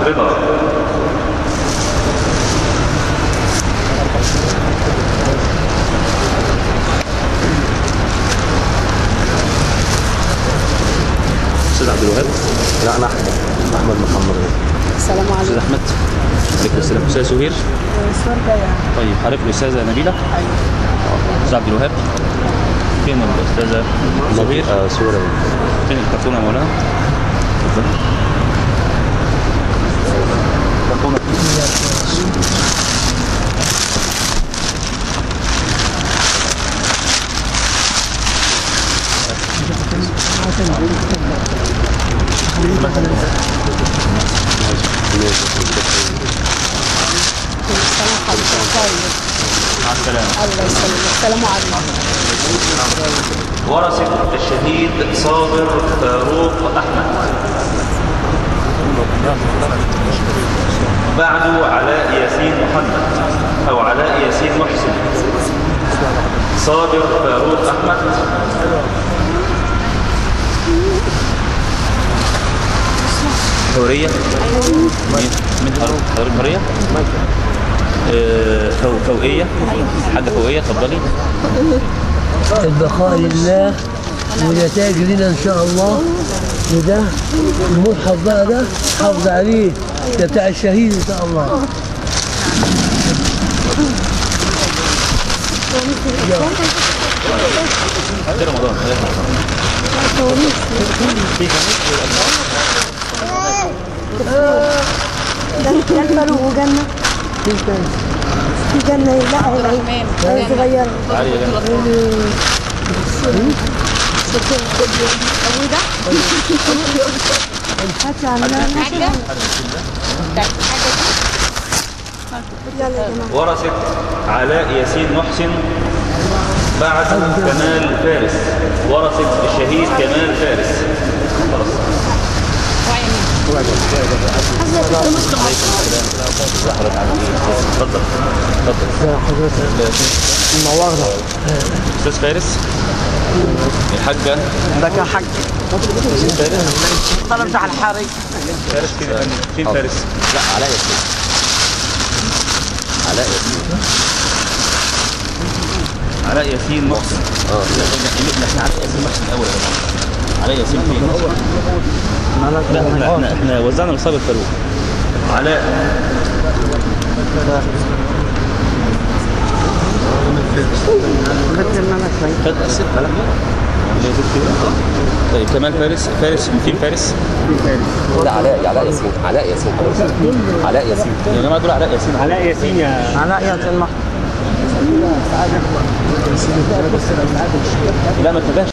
رضا استاذ عبد الوهاب لا انا احمد احمد محمد السلام استاذ عليكم احمد عليكم السلام استاذ سهير السؤال ده يعني طيب حضرتك الاستاذه نبيله استاذ عبد الوهاب فين الاستاذه سهير آه سوري فين الكرتونه يا مولانا اتفضل كرتونه السلام حضرتك طيب مع السلامه الله يسلمك السلام عليكم ورثة الشهيد صابر فاروق أحمد بعده علاء ياسين محمد أو علاء ياسين محسن صابر فاروق أحمد حورية مين مين حضرتك حضرتك حورية؟ آه، فو- فوقية حاجة فوقية اتفضلي البقاء لله والنتائج لنا ان شاء الله وده المصحف بقى ده حافظ عليه ده بتاع الشهيد ان شاء الله في رمضان جنة وجنة في جنة لا هي هي صغيرة تعالي يا جماعة هاتي عنا يلا يا جماعة ورثة علاء ياسين محسن بعد كمال فارس ورثة الشهيد كمال فارس خلاص اتفضل اتفضل منورنا استاذ فارس الحاجة ده حاج فارس طلبت على الحاري فارس فين يا فندم؟ فين فارس؟ لا علاء ياسين علاء ياسين علاء ياسين محسن اه لا لا، احنا علاء ياسين محسن الاول يا جماعه علاء ياسين فين؟ لا احنا احنا احنا وزعنا مصاب الفاروق علاء خد اسف طيب كمال فارس فارس فين فارس؟ لا علاء علاء ياسين علاء ياسين حضرتك علاء ياسين يا جماعه دول علاء ياسين علاء ياسين يا علاء ياسين محمد لا ما تنتبهش